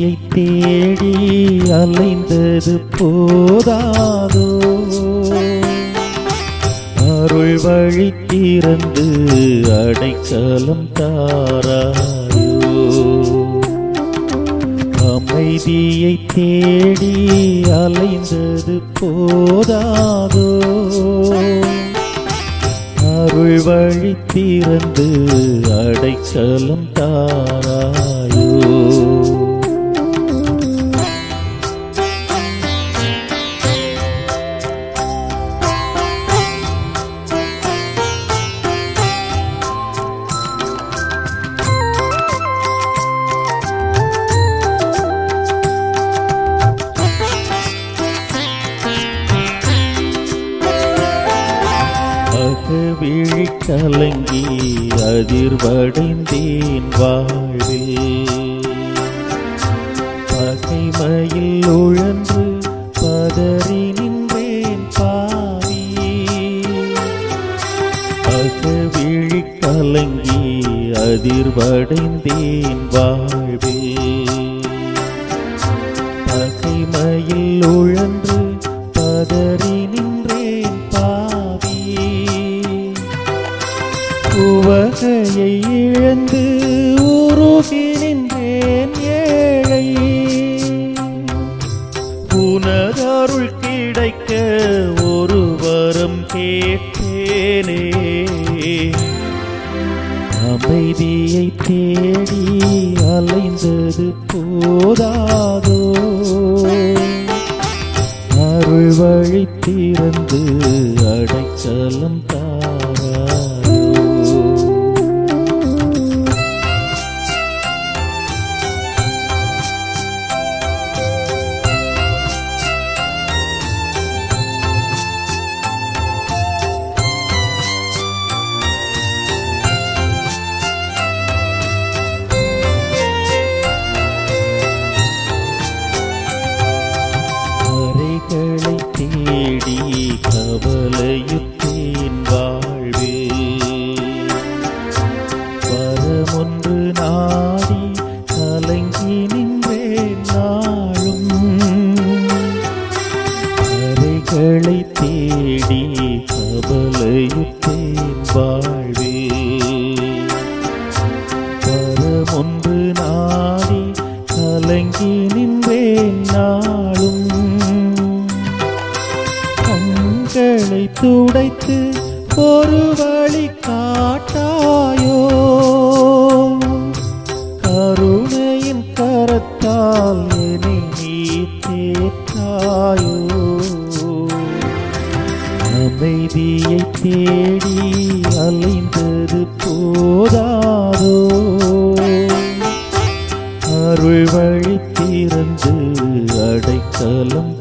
அமைதியை தேடி அலைந்தது போதாதோ அருள் வழி திறந்து அடைக்கலம் தாராயோ அமைதியை தேடி அலைந்தது போதாதோ அருள் வழி திறந்து அடைக்கலம் தாராயோ அகவிழி கலங்கி அதிர்வடைந்தேன் வாழ்வில் பகைமையில் உழன்று பதறி நின்றேன் பாவி அகவிழி கலங்கி அதிர்வடைந்தேன் வாழ்வில் பகைமையில் உழன்று பதறி நின்றேன் பாவி உவகையை இழந்து உருகி நின்றேன் ஏழை உனதருள் கிடைக்க ஒரு வரம் கேட்டேனே அமைதியை தேடி அலைந்தது போதாதோ அருள் வழி திறந்து அடைக்கலம் தாராயோ கரைகளை தேடி கவலையுற்றேன் வாழ்வில் வரமொன்று நாடி கலங்கி நின்றேன் நாளும் கரைகளை தேடி கவலையுற்றேன் வாழ்வில் வரமொன்று நாடி கலங்கி நின்றேன் நாளும் கண்களை துடைத்து ஒரு வழி காட்டாயோ கருணையின் கரத்தால் என்னை நீ தேற்றாயோ அமைதியை தேடி அலைந்தது போதாதோ அருள் வழி திறந்து அடைக்கலம்